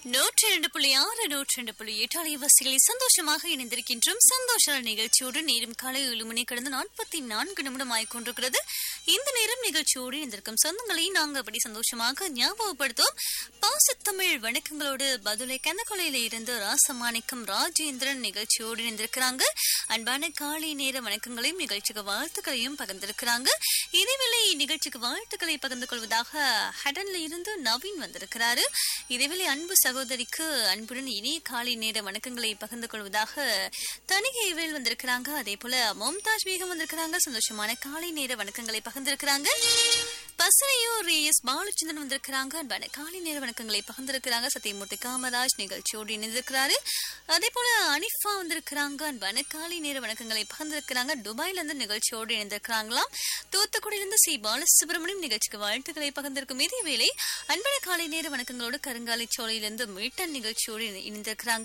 நூற்றி இரண்டு புள்ளி ஆறு நூற்றி இரண்டு புள்ளி எட்டு அலைவரிசைகளில் சந்தோஷமாக இணைந்திருக்கின்றோம் சந்தோஷ நிகழ்ச்சியோடு நேரம் காலை ஏழு மணி கடந்து நாற்பத்தி நான்கு நிமிடம் ஆகிக்கொண்டிருக்கிறது இந்த நேரம் நிகழ்ச்சியோடு இணைந்திருக்கும் சொந்தங்களை நாங்கள் அப்படி சந்தோஷமாக ஞாபகப்படுத்துவோம் பாசத்தமிழ் வணக்கங்களோடு பதுளை கந்தகொலையில இருந்து ராசமாணிக்கம் ராஜேந்திரன் நிகழ்ச்சியோடு இணைந்திருக்கிறாங்க அன்பான காலை நேர வணக்கங்களையும் நிகழ்ச்சிக்கு வாழ்த்துக்களையும் பகிர்ந்திருக்கிறாங்க இதேவேளை நிகழ்ச்சிக்கு வாழ்த்துக்களை பகிர்ந்து கொள்வதாக ஹடன்ல இருந்து நவீன் வந்திருக்கிறாரு இதேவேளை அன்பு சகோதரிக்கு அன்புடன் இனிய காலை நேர வணக்கங்களை பகிர்ந்து கொள்வதாக தனிகை வேல் வந்திருக்கிறாங்க அதே போல மம்தாஜ் பேகம் வந்திருக்கிறாங்க சந்தோஷமான காலை நேர வணக்கங்களை பகிர்ந்திருக்கிறாங்க பசனையூர் எஸ் பாலச்சந்திரன் வந்திருக்கிறாங்க அன்பான காலை நேர வணக்கங்களை பகிர்ந்திருக்கிறாங்க சத்தியமூர்த்தி காமராஜ் நிகழ்ச்சியோடு இணைந்திருக்கிறாரு அதே போல அனிஃபா வந்திருக்கிறாங்க அன்பான காலை நேர வணக்கங்களை பகிர்ந்திருக்கிறாங்க துபாயில இருந்து நிகழ்ச்சியோடு இணைந்திருக்கிறாங்களாம் தூத்துக்குடியிலிருந்து சி பாலசுப்ரமணியம் நிகழ்ச்சிக்கு வாழ்த்துக்களை பகிர்ந்திருக்கும் இதே வேளை அன்பான காலை நேர வணக்கங்களோடு கருங்காலை சோலையிலிருந்து மீட்டன் நிகழ்ச்சியோடு இணை- இணைந்திருக்கிறாங்க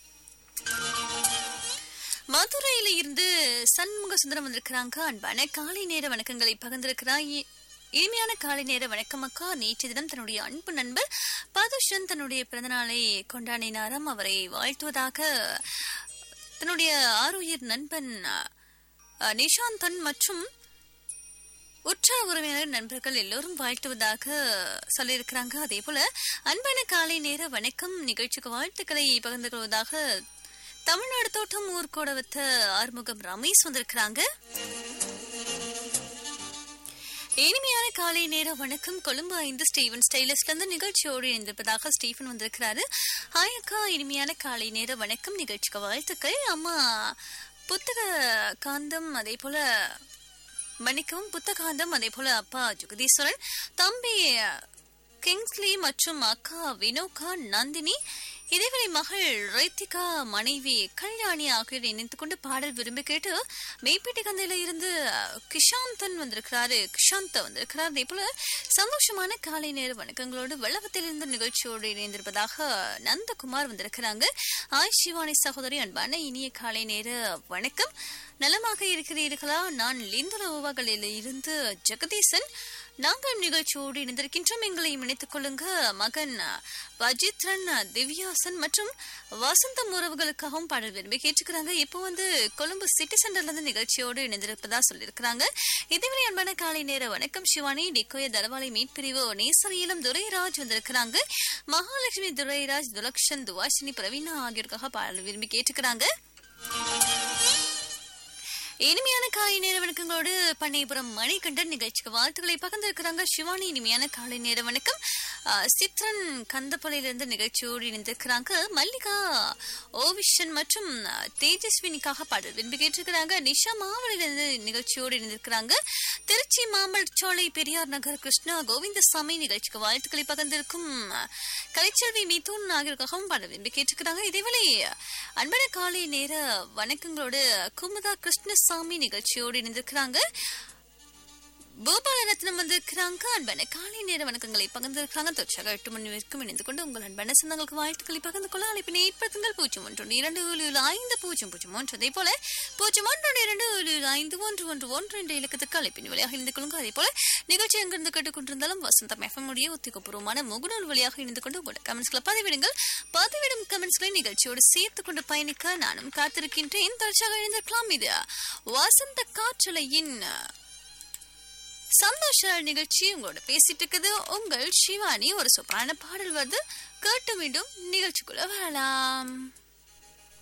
மதுரையில இருந்து சண்முக சுந்தரம் வந்திருக்கிறாங்க அன்பான காலை நேர வணக்கங்களை பகிர்ந்திருக்கிறார் இ- இனிமையான காலை நேர வணக்கம் அக்கா நேற்று தினம் தன்னுடைய அன்பு நண்பர் பதுஷன் தன்னுடைய பிறந்தநாளை கொண்டாடினாராம் அவரை வாழ்த்துவதாக தன்னுடைய ஆருயிர் நண்பன் அஹ், நிஷாந்தன் மற்றும் உற்ற உறவினர் நண்பர்கள் எல்லோரும் வாழ்த்துவதாக சொல்லியிருக்கிறாங்க அதே போல அன்பான காலை நேர வணக்கம் நிகழ்ச்சிக்கு வாழ்த்துக்களை பகிர்ந்து கொள்வதாக தமிழ்நாடு தோட்டம் ஊர்கோடவத்த ஆறுமுகம் ரமேஷ் வந்திருக்கிறாங்க இனிமையான காலை நேர வணக்கம் கொழும்பு ஐந்து ஸ்டீவன் ஸ்டைலஸ்ல இருந்து நிகழ்ச்சியோடு இணைந்திருப்பதாக ஸ்டீஃபன் வந்திருக்கிறாரு ஹாய் அக்கா இனிமையான காலை நேர வணக்கம் நிகழ்ச்சிக்கு வாழ்த்துக்கள் அம்மா புத்தக காந்தம் அதே போல மன்னிக்கவும் புத்தகாந்தம் அதே போல அப்பா ஜெகதீஸ்வரன் தம்பி கிங்ஸ்லி மற்றும் அக்கா வினோகா நந்தினி இதேவேளை மகள் ரைத்திகா மனைவி கல்யாணி ஆகியோர் இணைத்துக் கொண்டு பாடல் விரும்பி கேட்டு மெய்ப்பேட்டை கந்தையில இருந்து கிஷாந்தன் வந்திருக்கிறாரு கிஷாந்த வந்திருக்கிறார் அதே போல சந்தோஷமான காலை நேர வணக்கங்களோடு வெள்ளவத்திலிருந்து நிகழ்ச்சியோடு இணைந்திருப்பதாக நந்தகுமார் வந்திருக்கிறாங்க ஆய் சிவானி சகோதரி அன்பான இனிய காலை நேர வணக்கம் நலமாக இருக்கிறீர்களா நான் லிந்துல உவாகளில் இருந்து ஜெகதீசன் நாங்கள் நிகழ்ச்சியோடு இணைந்திருக்கின்றோம் எங்களை இணைத்துக் கொள்ளுங்க மகன் வஜித்ரன் திவ்யாசன் மற்றும் வசந்தம் உறவுகளுக்காகவும் பாடல் விரும்பி கேட்டுக்கிறாங்க இப்போ வந்து கொழும்பு சிட்டி சென்டர்ல இருந்து நிகழ்ச்சியோடு இணைந்திருப்பதா சொல்லியிருக்கிறாங்க இதேவரை அன்பான காலை நேர வணக்கம் சிவானி டிக்கோய தரவாலை மீட்பிரிவு நேசரியலம் துரைராஜ் வந்திருக்கிறாங்க மகாலட்சுமி துரைராஜ் துலக்ஷன் துவாஷினி பிரவீனா ஆகியோருக்காக பாடல் விரும்பி கேட்டுக்கிறாங்க இனிமையான காலை நேர வணக்கங்களோடு பண்ணைபுரம் மணிகண்டன் நிகழ்ச்சிக்கு வாழ்த்துக்களை பகிர்ந்திருக்கிறாங்க சிவானி இனிமையான காலை நேர வணக்கம் ஆஹ், சித்ரன் கந்தப்பளையிலிருந்து நிகழ்ச்சியோடு இணைந்திருக்கிறாங்க மல்லிகா ஓவிஷன் மற்றும் ஆஹ், தேஜஸ்வினிக்காக பாடல் விரும்பி கேட்டிருக்கிறாங்க நிஷா மாவலிலிருந்து நிகழ்ச்சியோடு இணைந்திருக்கிறாங்க திருச்சி மாம்பழச்சோலை பெரியார் நகர் கிருஷ்ணா கோவிந்தசாமி நிகழ்ச்சிக்கு வாழ்த்துக்களை பகிர்ந்திருக்கும் ஆஹ், கலைச்செல்வி மிதுன் ஆகியோருக்காகவும் பாடல் விரும்பி கேட்டிருக்கிறாங்க இதேவேளை அன்பான காலை நேர வணக்கங்களோடு குமுதா கிருஷ்ணசாமி நிகழ்ச்சியோடு இணைந்திருக்கிறாங்க பூபாலரத்னம் வந்திருக்கிறாங்க அன்பான காலை நேர வணக்கங்களை பகிர்ந்திருக்கிறாங்க தொடர்ச்சியாக எட்டு மணி வரைக்கும் இணைந்து கொண்டு உங்கள் அன்பான சொந்தங்களுக்கு வாழ்த்துக்களை பகிர்ந்து கொள்ள அழைப்பினை ஏற்படுத்துங்கள் பூஜ்ஜியம் ஒன்று ஒன்று இரண்டு ஏழு ஏழு ஐந்து பூஜ்ஜியம் பூஜ்ஜியம் ஒன்று அதே போல பூஜ்ஜியம் ஒன்று ஒன்று இரண்டு ஏழு ஏழு ஐந்து ஒன்று ஒன்று ஒன்று என்ற இலக்கத்துக்கு அழைப்பின் வழியாக இணைந்து கொள்ளுங்க அதே போல நிகழ்ச்சி எங்கிருந்து கேட்டுக்கொண்டிருந்தாலும் வசந்தம் எஃப்எம் உடைய உத்திகபூர்வமான முகநூல் வழியாக இணைந்து கொண்டு உங்களோட கமெண்ட்ஸ்களை பதிவிடுங்கள் பதிவிடும் கமெண்ட்ஸ்களை நிகழ்ச்சியோடு சேர்த்து கொண்டு பயணிக்க நானும் காத்திருக்கின்றேன் தொடர்ச்சியாக இணைந்திருக்கலாம் இது வசந்த காற்றலையின் சந்தோஷ நிகழ்ச்சி உங்களோட பேசிட்டு இருக்குது உங்கள் சிவானி ஒரு சூப்பரான பாடல் வருது கேட்டு மீண்டும் நிகழ்ச்சிக்குள்ள வரலாம்